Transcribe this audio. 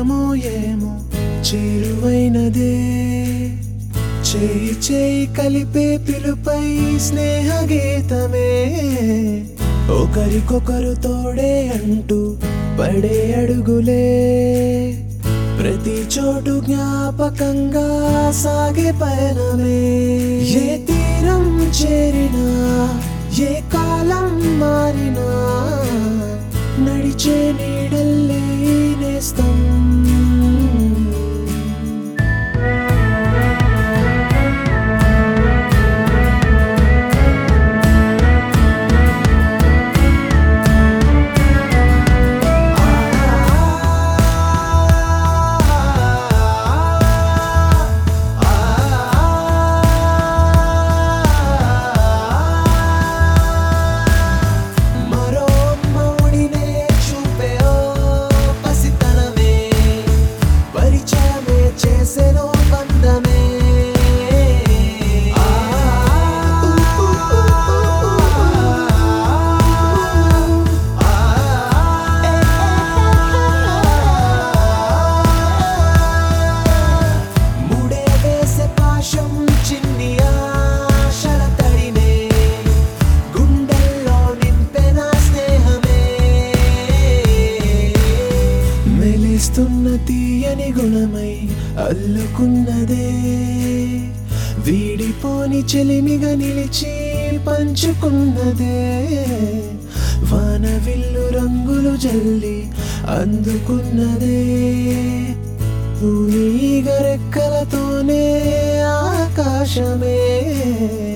దూరమో ఏమో చేరువైనదే చేయి చేయి కలిపే పిలుపై స్నేహ గీతమే ఒకరికొకరు తోడే అంటూ పడే అడుగులే ప్రతి చోటు జ్ఞాపకంగా సాగే పయనమే ఏ తీరం చేరినా ఏ కాలం మారినా నడిచే నీడల్లే నేస్తం మరో మౌడినే చూపే ఓ పసితనమే పరిచయమే చేసెనో బంధమే ముడే వేసే పాశం చిన్ని ఆశల తడినే గుండెల్లో నింపెన స్నేహమే మెలిస్తున్న తీయని గుణమై అల్లుకున్నదే వీడిపోని చెలిమిగా నిలిచి పంచుకున్నదే వానవిల్లు రంగులు జల్లి అందుకున్నదే ఊనిగరెక్కలతోనే ఆకాశమే